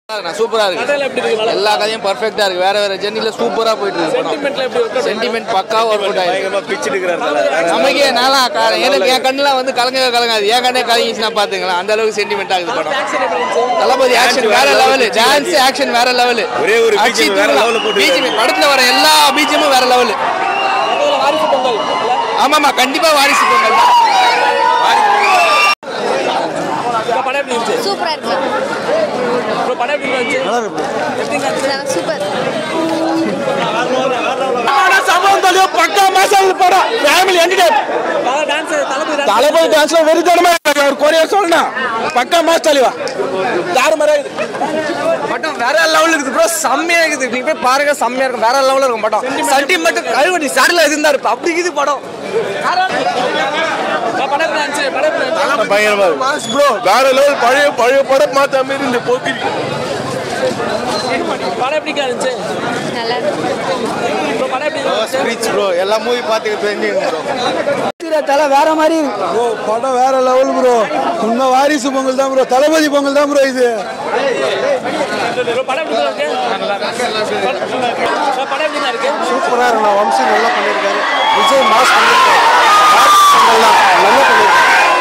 சூப்பரா இருக்கு கதையில எப்படி இருக்கு நல்லா எல்லா கதையும் பர்ஃபெக்டா இருக்கு வேற வேற ஜெர்னில சூப்பரா போயிட்டு இருக்கு படம் சென்டிமெண்ட்ல எப்படி work out sentiment pakka work out ஆயிருக்கு பயங்கரமா பிச்சுட்டு இருக்கிறாரு நமக்கே நாளா எனக்கு என் கண்ணுலாம் வந்து கலங்கவே கலங்காது என் கண்ணே கலங்கிச்சுன்னா பாத்துங்களா அந்த அளவுக்கு சென்டிமெண்ட் ஆகுது படம் ஆக்ஷன் எப்படி இருந்துச்சு தளபதி ஆக்ஷன் வேற லெவல் டான்ஸ் ஆக்ஷன் வேற லெவல் ஒரே ஒரு BGM வேற level ல போட்டு பிஜிஎம் படத்துல வர எல்லா பிஜிஎமும் வேற லெவல் கதையில வாரிசு பொங்கல் இல்ல? ஆமாமா கண்டிப்பா வாரிசு பொங்கல் தான் இப்ப படம் எப்படி இருந்துச்சு சூப்பரா இருக்கு ப்ரோ படம் எப்படி இருந்துச்சு எப்படி இருந்துச்சு சூப்பர் பக்கா மாசம் படம் ஃபேமிலி என்டர்டைன் தலை டான்ஸ் தளபதி dance. தளபதி டான்ஸ்ல வெறித்தனமா இருக்காரு. அவர் கொரியா சொல்லணும் பக்கா மாஸ் தலைவா தாறு மாதிரி படம் வேற லெவல் இருக்குது ப்ரோ செம்மையா இருக்குது நீங்க போய் பாருங்க செம்மையா இருக்கும் வேற லெவல்ல இருக்கும் படம் சென்டிமெண்ட் கழுவடி சார்ல இருந்தாரு அப்படி இருக்குது படம் இப்ப படம் எப்படி இருந்துச்சு படம் எப்படி இருந்துச்சு பயங்கரமா இருக்கு மாஸ் ப்ரோ வேற லெவல் பழைய பழைய படம் மாத்த மாதிரி இந்த போக்கிரி படம் எப்படி இருந்துச்சு நல்லா இருக்கு ப்ரோ படம் எப்படி இருந்துச்சு ரீச் ப்ரோ எல்லா மூவி பார்த்துக்கிட்டு ப்ரோ தலை வேற மாதிரி ப்ரோ படம் வேற லெவல் ப்ரோ உண்மை வாரிசு பொங்கல் தான் ப்ரோ தளபதி பொங்கல் தான் ப்ரோ இது ப்ரோ படம் எப்படி இருக்கு ப்ரோ, படம் எப்படி இருக்கு சூப்பரா இருக்கு வம்சி நல்லா பண்ணியிருக்காரு விஜய் மாஸ் பண்ணியிருக்காரு வாரிசு பொங்கல் தான் நல்லா பண்ணியிருக்காரு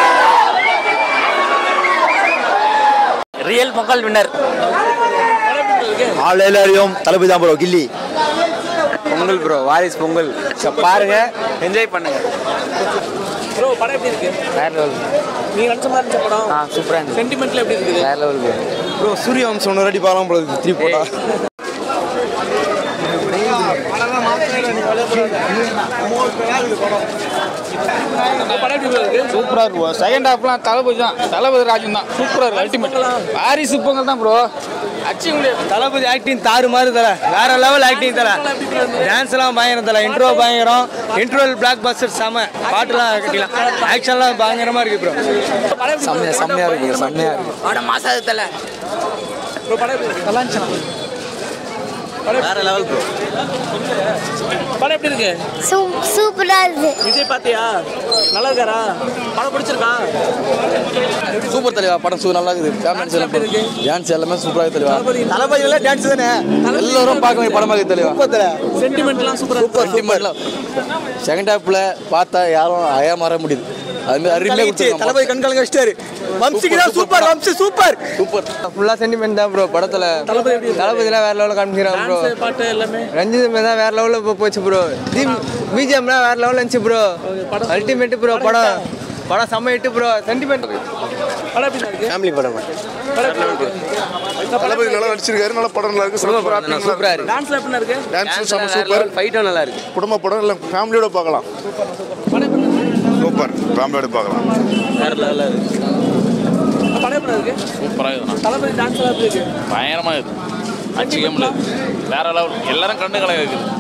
ரியல் பொங்கல் வின்னர் படம் எப்படி இருக்கு ஆள் எல்லாரையும் தளபதி தான் ப்ரோ கில்லி பொங்கல் ப்ரோ வாரிஸ் பொங்கல் பாருங்க என்ஜாய் பண்ணுங்க ப்ரோ படம் எப்படி இருக்கு வேற லெவல் நீங்க நினைச்ச மாதிரி இருந்துச்சா படம் ஆ சூப்பரா இருந்துச்சு சென்டிமெண்ட்ல எப்படி இருக்குது வேற லெவல் ப்ரோ ப்ரோ சூரிய வம்சம் ஒன்று ரெடி பார்க்கலாம் ப்ரோ த்ரீ போட்டா படம் எப்படி இருக்கு சூப்பரா இருக்கும் செகண்ட் ஹாஃப்லாம் தளபதி தான் தளபதி ராஜன் தான் சூப்பரா இருக்கு அல்டிமேட் வாரிசு பொங்கல் தான் ப்ரோ அச்சு முடியாது தளபதி ஆக்டிங் தாறு மாதிரி தல வேற லெவல் ஆக்டிங் தல டான்ஸ் எல்லாம் பயங்கரம் தல இன்ட்ரோ பயங்கரம் இன்ட்ரோல் பிளாக் பஸ்டர் செம பாட்டுலாம் கட்டிக்கலாம் ஆக்ஷன்லாம் பயங்கரமா இருக்கு ப்ரோ படம் எப்படி செம்மையா இருக்கு? செம்மையா இருக்கு செம்மையா இருக்கு படம் மாசாது தல ப்ரோ படம் எப்படி இருக்கு நல்லா இருந்துச்சு வேற லெவல் ப்ரோ படம் எப்படி இருக்கு சூப்பரா இருக்கு விஜய் பாத்தியா நல்லா இருக்காரா படம் பிடிச்சிருக்கா சூப்பர் தலைவா படம் சூ நல்லா இருக்குது ஃபேமிலி எப்படி இருக்கு? டான்ஸ் எல்லாமே சூப்பரா இருக்கு தலைவா தளபதி தளபதி எல்லாம் டான்ஸ் தானே எல்லாரும் பார்க்க வேண்டிய படமா இருக்கு தலைவா சூப்பர் தல சென்டிமெண்ட்லாம் சூப்பரா சூப்பர் சென்டிமெண்ட்லாம் செகண்ட் ஹாஃப்ல பார்த்தா யாரும் அயா மாற முடியுது அது மாதிரி அருமையாக தளபதி கொடுத்துருக்காங்க கண் கலங்க வச்சிட்டாரு வம்சிக்கு தான் சூப்பர் வம்சி சூப்பர் சூப்பர் ஃபுல்லாக சென்டிமெண்ட் தான் ப்ரோ படத்தில் தளபதி எப்படி இருக்கு? தளபதிலாம் வேற லெவலில் காமிக்கிறான் ப்ரோ டான்ஸ் பாட்டு எல்லாமே ரஞ்சித் தான் வேற லெவலில் போச்சு ப்ரோ பிஜிஎம்லாம் வேற லெவலில் இருந்துச்சு ப்ரோ படம் அல்டிமேட் ப்ரோ படம் படம் செம்ம ஹிட் ப்ரோ சென்டிமெண்ட் படம் எப்படி இருக்கு ஃபேமிலி படம் படம் எப்படி இருக்கு தளபதி நல்லா நடிச்சிருக்காரு நல்ல படம் நல்லா இருக்கு சூப்பரா சூப்பரா இருக்கு டான்ஸ்ல எப்படி இருக்கு டான்ஸ் செம்ம சூப்பர் ஃபைட்டும் நல்லா இருக்கு குடும்ப படம் இல்லை ஃபேமிலியோட பார்க்கலாம் படம் எப்படி இருக்கு சூப்பர் ஃபேமிலியோட பார்க்கலாம் படம் எப்படி இருக்கு சூப்பராக இருக்குண்ணா தளபதி டான்ஸ் எப்படி இருக்கு பயங்கரமாக இருக்குது அச்சிக்க முடியாது வேற லெவல் எல்லாரும் கண்டு கலங்க இருக்குது